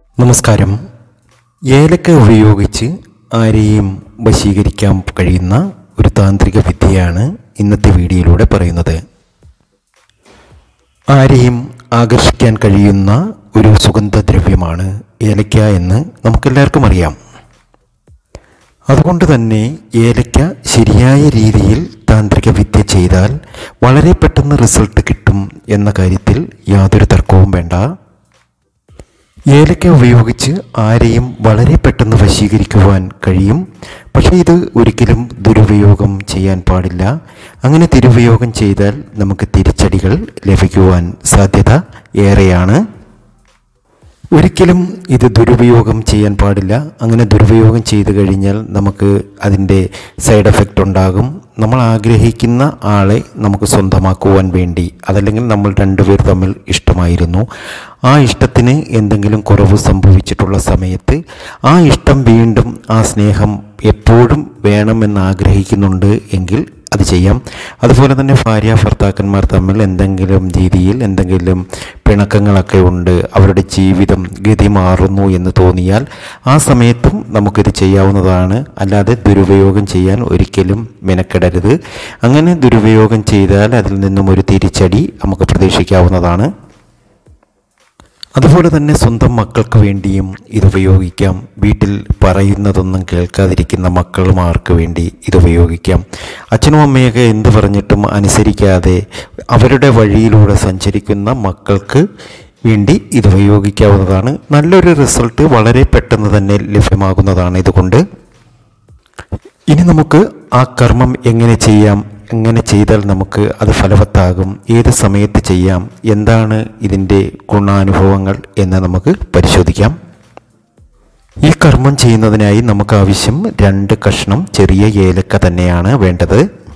നമസ്കാരം ഏലക്ക ഉപയോഗിച്ച് ആരെയും വശീകരിക്കാൻ കഴിയുന്ന ഒരു താന്ത്രിക വിദ്യയാണ് ഇന്നത്തെ വീഡിയോയിലൂടെ പറയുന്നത് ആരെയും ആകർഷിക്കാൻ കഴിയുന്ന ഒരു സുഗന്ധദ്രവ്യമാണ് ഏലക്ക എന്ന് നമുക്കെല്ലാവർക്കും അറിയാം അതുകൊണ്ട് തന്നെ ഏലക്ക ശരിയായ രീതിയിൽ താന്ത്രിക വിദ്യ ചെയ്താൽ വളരെ പെട്ടെന്ന് റിസൾട്ട് കിട്ടും എന്ന കാര്യത്തിൽ യാതൊരു തർക്കവും വേണ്ട ഏലക്ക ഉപയോഗിച്ച് ആരെയും വളരെ പെട്ടെന്ന് വശീകരിക്കുവാൻ കഴിയും പക്ഷേ ഇത് ഒരിക്കലും ദുരുപയോഗം ചെയ്യാൻ പാടില്ല അങ്ങനെ ദുരുപയോഗം ചെയ്താൽ നമുക്ക് തിരിച്ചടികൾ ലഭിക്കുവാൻ സാധ്യത ഏറെയാണ് ഒരിക്കലും ഇത് ദുരുപയോഗം ചെയ്യാൻ പാടില്ല അങ്ങനെ ദുരുപയോഗം ചെയ്തു കഴിഞ്ഞാൽ നമുക്ക് അതിൻ്റെ സൈഡ് എഫക്റ്റ് ഉണ്ടാകും നമ്മൾ ആഗ്രഹിക്കുന്ന ആളെ നമുക്ക് സ്വന്തമാക്കുവാൻ വേണ്ടി അതല്ലെങ്കിൽ നമ്മൾ രണ്ടുപേർ തമ്മിൽ ഇഷ്ടമായിരുന്നു ആ ഇഷ്ടത്തിന് എന്തെങ്കിലും കുറവ് സംഭവിച്ചിട്ടുള്ള സമയത്ത് ആ ഇഷ്ടം വീണ്ടും ആ സ്നേഹം എപ്പോഴും വേണമെന്ന് ആഗ്രഹിക്കുന്നുണ്ട് എങ്കിൽ അത് ചെയ്യാം അതുപോലെ തന്നെ ഭാര്യ ഭർത്താക്കന്മാർ തമ്മിൽ എന്തെങ്കിലും രീതിയിൽ എന്തെങ്കിലും പിണക്കങ്ങളൊക്കെ ഉണ്ട് അവരുടെ ജീവിതം ഗതി മാറുന്നു എന്ന് തോന്നിയാൽ ആ സമയത്തും നമുക്കിത് ചെയ്യാവുന്നതാണ് അല്ലാതെ ദുരുപയോഗം ചെയ്യാൻ ഒരിക്കലും മെനക്കെടരുത് അങ്ങനെ ദുരുപയോഗം ചെയ്താൽ അതിൽ നിന്നും ഒരു തിരിച്ചടി നമുക്ക് പ്രതീക്ഷിക്കാവുന്നതാണ് അതുപോലെ തന്നെ സ്വന്തം മക്കൾക്ക് വേണ്ടിയും ഇത് ഉപയോഗിക്കാം വീട്ടിൽ പറയുന്നതൊന്നും കേൾക്കാതിരിക്കുന്ന മക്കളുമാർക്ക് വേണ്ടി ഇത് ഉപയോഗിക്കാം അച്ഛനും അമ്മയൊക്കെ എന്ത് പറഞ്ഞിട്ടും അനുസരിക്കാതെ അവരുടെ വഴിയിലൂടെ സഞ്ചരിക്കുന്ന മക്കൾക്ക് വേണ്ടി ഇത് ഉപയോഗിക്കാവുന്നതാണ് നല്ലൊരു റിസൾട്ട് വളരെ പെട്ടെന്ന് തന്നെ ലഭ്യമാകുന്നതാണ് ഇതുകൊണ്ട് ഇനി നമുക്ക് ആ കർമ്മം എങ്ങനെ ചെയ്യാം എങ്ങനെ ചെയ്താൽ നമുക്ക് അത് ഫലവത്താകും ഏത് സമയത്ത് ചെയ്യാം എന്താണ് ഇതിൻ്റെ ഗുണാനുഭവങ്ങൾ എന്ന് നമുക്ക് പരിശോധിക്കാം ഈ കർമ്മം ചെയ്യുന്നതിനായി നമുക്ക് ആവശ്യം രണ്ട് കഷ്ണം ചെറിയ ഏലക്ക തന്നെയാണ് വേണ്ടത്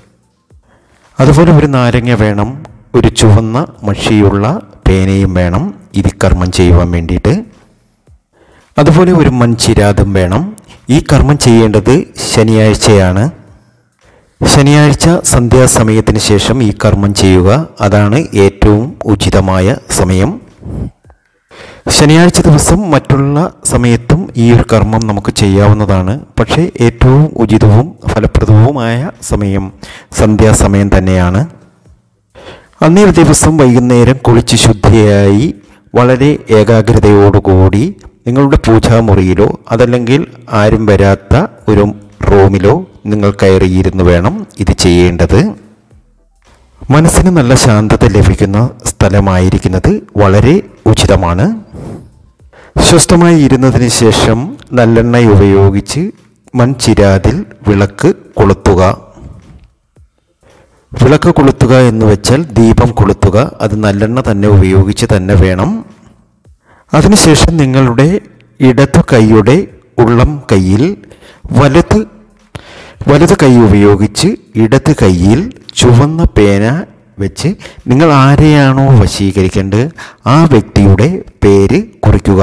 അതുപോലെ ഒരു നാരങ്ങ വേണം ഒരു ചുവന്ന മഷിയുള്ള പേനയും വേണം ഇത് കർമ്മം ചെയ്യുവാൻ വേണ്ടിയിട്ട് അതുപോലെ ഒരു മൺചിരാതും വേണം ഈ കർമ്മം ചെയ്യേണ്ടത് ശനിയാഴ്ചയാണ് ശനിയാഴ്ച സന്ധ്യാസമയത്തിന് ശേഷം ഈ കർമ്മം ചെയ്യുക അതാണ് ഏറ്റവും ഉചിതമായ സമയം ശനിയാഴ്ച ദിവസം മറ്റുള്ള സമയത്തും ഈ ഒരു കർമ്മം നമുക്ക് ചെയ്യാവുന്നതാണ് പക്ഷേ ഏറ്റവും ഉചിതവും ഫലപ്രദവുമായ സമയം സന്ധ്യാസമയം തന്നെയാണ് അന്നേ ദിവസം വൈകുന്നേരം കുളിച്ച് ശുദ്ധിയായി വളരെ ഏകാഗ്രതയോടുകൂടി നിങ്ങളുടെ പൂജാമുറിയിലോ അതല്ലെങ്കിൽ ആരും വരാത്ത ഒരു റൂമിലോ നിങ്ങൾ കയറിയിരുന്ന് വേണം ഇത് ചെയ്യേണ്ടത് മനസ്സിന് നല്ല ശാന്തത ലഭിക്കുന്ന സ്ഥലമായിരിക്കുന്നത് വളരെ ഉചിതമാണ് സ്വസ്ഥമായി ഇരുന്നതിന് ശേഷം നല്ലെണ്ണ ഉപയോഗിച്ച് മൺചിരാതിൽ വിളക്ക് കൊളുത്തുക വിളക്ക് കൊളുത്തുക എന്ന് വെച്ചാൽ ദീപം കൊളുത്തുക അത് നല്ലെണ്ണ തന്നെ ഉപയോഗിച്ച് തന്നെ വേണം അതിനുശേഷം നിങ്ങളുടെ ഇടതു കൈയുടെ ഉള്ളം കൈയിൽ വലത് വലത് കൈ ഉപയോഗിച്ച് ഇടത് കൈയിൽ ചുവന്ന പേന വെച്ച് നിങ്ങൾ ആരെയാണോ വശീകരിക്കേണ്ടത് ആ വ്യക്തിയുടെ പേര് കുറിക്കുക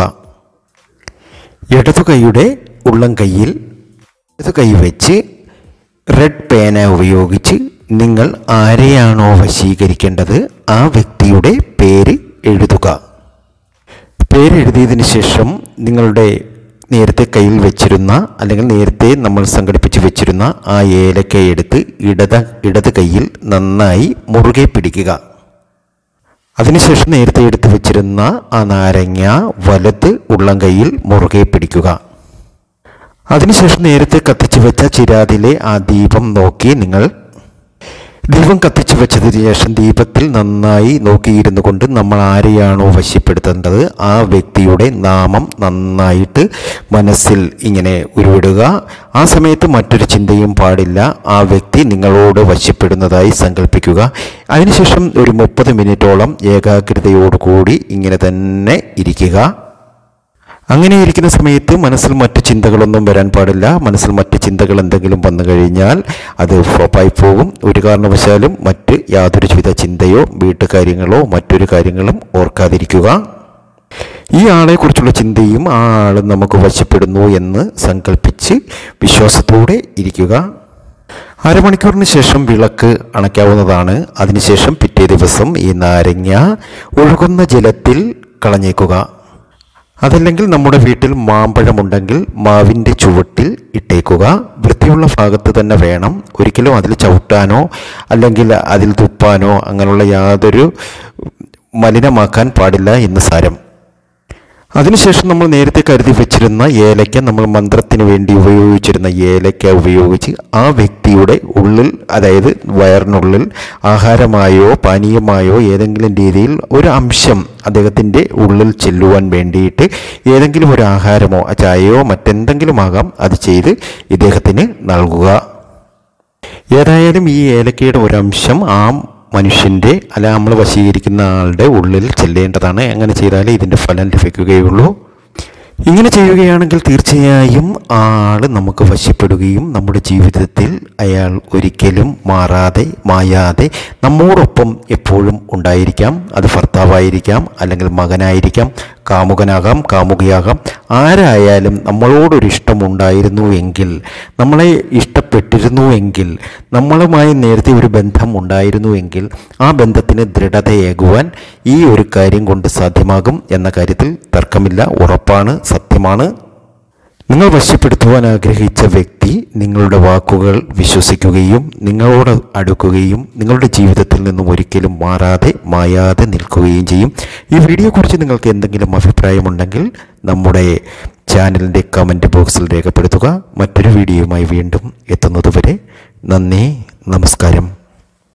ഇടതു കൈയുടെ ഉള്ളം കൈയിൽ ഇടതു കൈ വെച്ച് റെഡ് പേന ഉപയോഗിച്ച് നിങ്ങൾ ആരെയാണോ വശീകരിക്കേണ്ടത് ആ വ്യക്തിയുടെ പേര് എഴുതുക പേരെഴുതിയതിന് ശേഷം നിങ്ങളുടെ നേരത്തെ കയ്യിൽ വെച്ചിരുന്ന അല്ലെങ്കിൽ നേരത്തെ നമ്മൾ സംഘടിപ്പിച്ച് വെച്ചിരുന്ന ആ ഏലക്ക എടുത്ത് ഇടത ഇടത് കൈയിൽ നന്നായി മുറുകെ പിടിക്കുക അതിനുശേഷം നേരത്തെ എടുത്ത് വെച്ചിരുന്ന ആ നാരങ്ങ വലത് ഉള്ളം കൈയിൽ മുറുകെ പിടിക്കുക അതിനുശേഷം നേരത്തെ കത്തിച്ചു വെച്ച ചിരാതിലെ ആ ദീപം നോക്കി നിങ്ങൾ ദീപം കത്തിച്ചു വെച്ചതിന് ശേഷം ദീപത്തിൽ നന്നായി നോക്കിയിരുന്നു കൊണ്ട് നമ്മൾ ആരെയാണോ വശപ്പെടുത്തേണ്ടത് ആ വ്യക്തിയുടെ നാമം നന്നായിട്ട് മനസ്സിൽ ഇങ്ങനെ ഉരുവിടുക ആ സമയത്ത് മറ്റൊരു ചിന്തയും പാടില്ല ആ വ്യക്തി നിങ്ങളോട് വശപ്പെടുന്നതായി സങ്കല്പിക്കുക അതിനുശേഷം ഒരു മുപ്പത് മിനിറ്റോളം ഏകാഗ്രതയോടുകൂടി ഇങ്ങനെ തന്നെ ഇരിക്കുക അങ്ങനെ ഇരിക്കുന്ന സമയത്ത് മനസ്സിൽ മറ്റു ചിന്തകളൊന്നും വരാൻ പാടില്ല മനസ്സിൽ മറ്റു ചിന്തകൾ എന്തെങ്കിലും വന്നു കഴിഞ്ഞാൽ അത് ഫ്ലോപ്പായി പോകും ഒരു കാരണവശാലും മറ്റ് യാതൊരു വിധ ചിന്തയോ വീട്ടുകാര്യങ്ങളോ മറ്റൊരു കാര്യങ്ങളും ഓർക്കാതിരിക്കുക ഈ ആളെക്കുറിച്ചുള്ള ചിന്തയും ആ ആൾ നമുക്ക് വശപ്പെടുന്നു എന്ന് സങ്കല്പിച്ച് വിശ്വാസത്തോടെ ഇരിക്കുക അരമണിക്കൂറിന് ശേഷം വിളക്ക് അണയ്ക്കാവുന്നതാണ് അതിനുശേഷം പിറ്റേ ദിവസം ഈ നാരങ്ങ ഒഴുകുന്ന ജലത്തിൽ കളഞ്ഞേക്കുക അതല്ലെങ്കിൽ നമ്മുടെ വീട്ടിൽ മാമ്പഴമുണ്ടെങ്കിൽ മാവിൻ്റെ ചുവട്ടിൽ ഇട്ടേക്കുക വൃത്തിയുള്ള ഭാഗത്ത് തന്നെ വേണം ഒരിക്കലും അതിൽ ചവിട്ടാനോ അല്ലെങ്കിൽ അതിൽ തുപ്പാനോ അങ്ങനെയുള്ള യാതൊരു മലിനമാക്കാൻ പാടില്ല എന്ന് സാരം അതിനുശേഷം നമ്മൾ നേരത്തെ കരുതി വെച്ചിരുന്ന ഏലയ്ക്ക നമ്മൾ മന്ത്രത്തിന് വേണ്ടി ഉപയോഗിച്ചിരുന്ന ഏലയ്ക്ക ഉപയോഗിച്ച് ആ വ്യക്തിയുടെ ഉള്ളിൽ അതായത് വയറിനുള്ളിൽ ആഹാരമായോ പാനീയമായോ ഏതെങ്കിലും രീതിയിൽ ഒരു അംശം അദ്ദേഹത്തിൻ്റെ ഉള്ളിൽ ചെല്ലുവാൻ വേണ്ടിയിട്ട് ഏതെങ്കിലും ഒരു ആഹാരമോ ചായയോ മറ്റെന്തെങ്കിലും ആകാം അത് ചെയ്ത് ഇദ്ദേഹത്തിന് നൽകുക ഏതായാലും ഈ ഏലക്കയുടെ ഒരംശം ആ മനുഷ്യൻ്റെ അല്ല നമ്മൾ വശീകരിക്കുന്ന ആളുടെ ഉള്ളിൽ ചെല്ലേണ്ടതാണ് അങ്ങനെ ചെയ്താലേ ഇതിൻ്റെ ഫലം ലഭിക്കുകയുള്ളൂ ഇങ്ങനെ ചെയ്യുകയാണെങ്കിൽ തീർച്ചയായും ആ ആൾ നമുക്ക് വശപ്പെടുകയും നമ്മുടെ ജീവിതത്തിൽ അയാൾ ഒരിക്കലും മാറാതെ മായാതെ നമ്മോടൊപ്പം എപ്പോഴും ഉണ്ടായിരിക്കാം അത് ഭർത്താവായിരിക്കാം അല്ലെങ്കിൽ മകനായിരിക്കാം കാമുകനാകാം കാമുകയാകാം ആരായാലും നമ്മളോടൊരു ഇഷ്ടമുണ്ടായിരുന്നു എങ്കിൽ നമ്മളെ ഇഷ്ടപ്പെട്ടിരുന്നു എങ്കിൽ നമ്മളുമായി നേരത്തെ ഒരു ബന്ധം ഉണ്ടായിരുന്നു എങ്കിൽ ആ ബന്ധത്തിന് ദൃഢതയേകുവാൻ ഈ ഒരു കാര്യം കൊണ്ട് സാധ്യമാകും എന്ന കാര്യത്തിൽ തർക്കമില്ല ഉറപ്പാണ് സത്യമാണ് നിങ്ങൾ വശപ്പെടുത്തുവാൻ ആഗ്രഹിച്ച വ്യക്തി നിങ്ങളുടെ വാക്കുകൾ വിശ്വസിക്കുകയും നിങ്ങളോട് അടുക്കുകയും നിങ്ങളുടെ ജീവിതത്തിൽ നിന്നും ഒരിക്കലും മാറാതെ മായാതെ നിൽക്കുകയും ചെയ്യും ഈ വീഡിയോയെക്കുറിച്ച് നിങ്ങൾക്ക് എന്തെങ്കിലും അഭിപ്രായമുണ്ടെങ്കിൽ നമ്മുടെ ചാനലിൻ്റെ കമൻറ്റ് ബോക്സിൽ രേഖപ്പെടുത്തുക മറ്റൊരു വീഡിയോയുമായി വീണ്ടും എത്തുന്നതുവരെ നന്ദി നമസ്കാരം